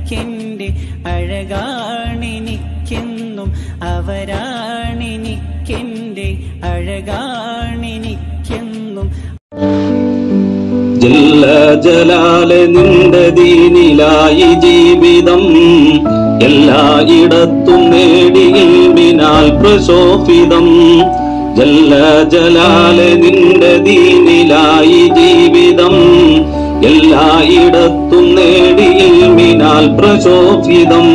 അവരാണെനിക്കെൻ്റെ അഴകാണെനിക്കെന്നും അവരാണെനിക്കെൻ്റെ അഴകാണെനിക്കെന്നും ജല്ല ജലാല് നിന്റെ ദീനിലായി ജീവിതം എല്ലായിടത്തും നേടി ഇൽമിനാൽ പ്രശോഭിതം ജല്ല ജലാല് നിന്റെ ദീനിലായി ജീവിതം എല്ലായിടത്തും നേടി ഇൽമിനാൽ പ്രശോഭിതം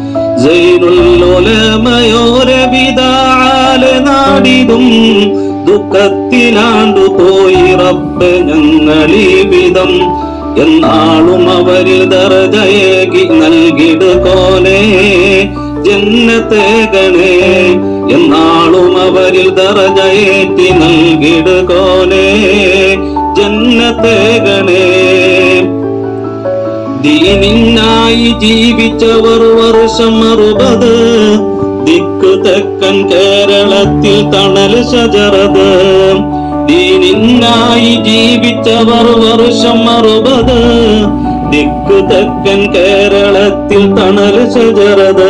സൈനുല്ലുലമയോരെ വിതാല് നാടിതും ദുഃഖത്തിലാണ്ടു പോയി റബ്ബ് ഞങ്ങളീ വിധം എന്നാളും അവരിൽ ദർജയേകി നൽകിടുകോലേ ജന്നത്തേകണേ എന്നാളും അവരിൽ ദർജയേറ്റി നൽകിടുകോലേ ജന്നത്തേകണേ ദീനിനായി ജീവിച്ചവർ വർഷം അറുപത് ദിക്കു തെക്കൻ കേരളത്തിൽ തണൽ ശജറത് ദീനിനായി ജീവിച്ചവർ വർഷം അറുപത് ദിക്കു തെക്കൻ കേരളത്തിൽ തണൽ ശജറത്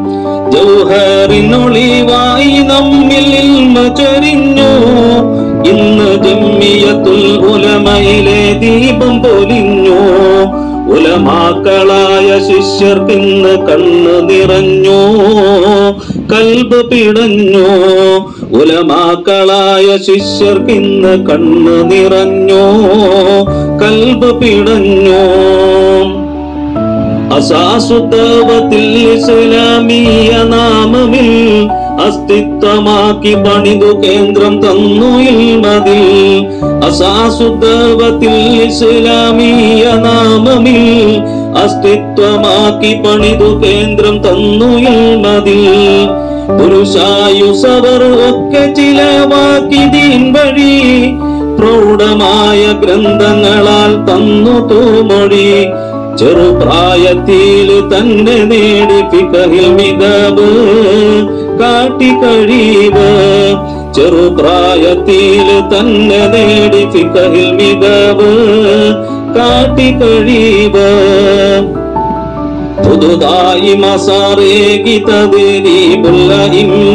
ജൗഹറിനൊളിവായി നമ്മിൽ ഇൽമ ചൊരിഞ്ഞു ഇന്ന് ജമ്മിയത്തുൽ ഉലമയിലെ ദീപം പൊലിഞ്ഞു ഉലമാക്കളായ ശിഷ്യർക്കിന്ന് കണ്ണ് നിറഞ്ഞു കൽബ് പിടഞ്ഞു ഉലമാക്കളായ ശിഷ്യർക്കിന്ന് കണ്ണ് നിറഞ്ഞു കൽബ് പിടഞ്ഞു അസാസുതവത്തിൽ ഇസ്ലാമീയ നാമമിൽ അസ്തിത്വമാക്കി പണിതു കേന്ദ്രം തന്നു ഇൽമതിൽ അസാസുതവത്തിൽ ഇസ്ലാമീയ നാമമിൽ അസ്തിത്വമാക്കി പണിതു കേന്ദ്രം തന്നു ഇൽമതിൽ പുരുഷായുസവർ ഒക്കെ ചിലവാക്കി ദീൻ വഴി പ്രൗഢമായ ഗ്രന്ഥങ്ങളാൽ തന്നു തൂമൊഴി ചെറുപ്രായത്തിൽ തന്നെ നേടി ഫിഖഹിൽ മികവ് കാട്ടി കഴിവ് ചെറുപ്രായത്തിൽ തന്നെ നേടി ഫിഖഹിൽ മികവ് കാട്ടി കഴിവ് പുതുതായി മസാറേകി തതിരീബുള്ള ഇമ്മ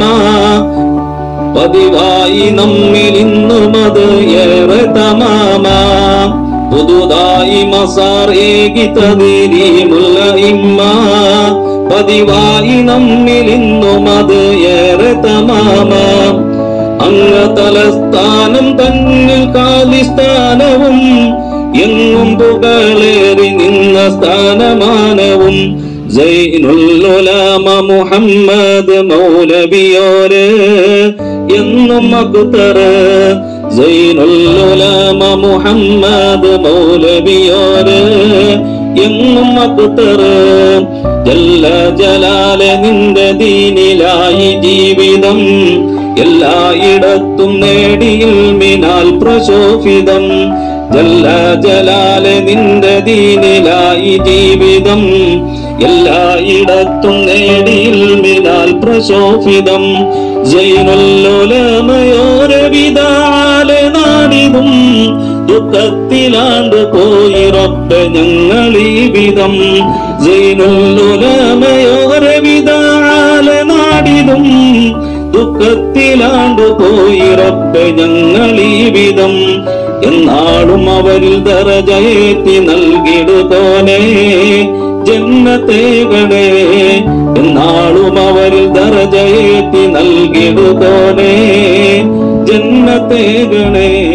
പതിവായി നമ്മിൽ ഇന്നും അത് ഏറെ തമാമ പുതുതായി മസാറേകി തതിരീമുള്ള ഇമ്മ പതിവായി നമ്മിൽ ഇന്നും അത് ഏറെ തമാമ അങ്ങ തലസ്ഥാനം തന്നിൽ കാലിസ്ഥാനവും എങ്ങും പുകളേറി നിന്ന സ്ഥാനമാനവും സൈനുല്ലുലാമ മുഹമ്മദ് മൗലവിയോര് എന്നും മകുതറ് സൈനുല്ലുലാമ മുഹമ്മദ് മൗലവിയോര് എങ്ങും മകുതറ് ജല്ല ജലാല നിന്റെ ദീനിലായി ജീവിതം എല്ലായിടത്തും നേടിയിൽ മിനാൽ പ്രശോഭിതം ജല്ല ജലാല നിന്റെ ദീനിലായി ജീവിതം എല്ലായിടത്തും നേടിയിൽ മിനാൽ പ്രശോഭിതം ജൈനുല്ലോലമയോരെ വിതാലെ നാടിതും ദുഃഖത്തിലാണ്ട് പോയി റബ്ബ് ഞങ്ങളീ വിധം ജൈനുല്ലോലമയോരെ വിതാലെ നാടിതും ദുഃഖത്തിലാണ്ട് പോയി റബ്ബ് ഞങ്ങളീ വിധം എന്നാളും അവരിൽ ദറജയേറ്റി നൽകിടുകോനെ ജന്നത്തേകണേ എന്നാളും അവരിൽ ദറജയേറ്റി നൽകിടുകോനെ ജന്നത്തേകണേ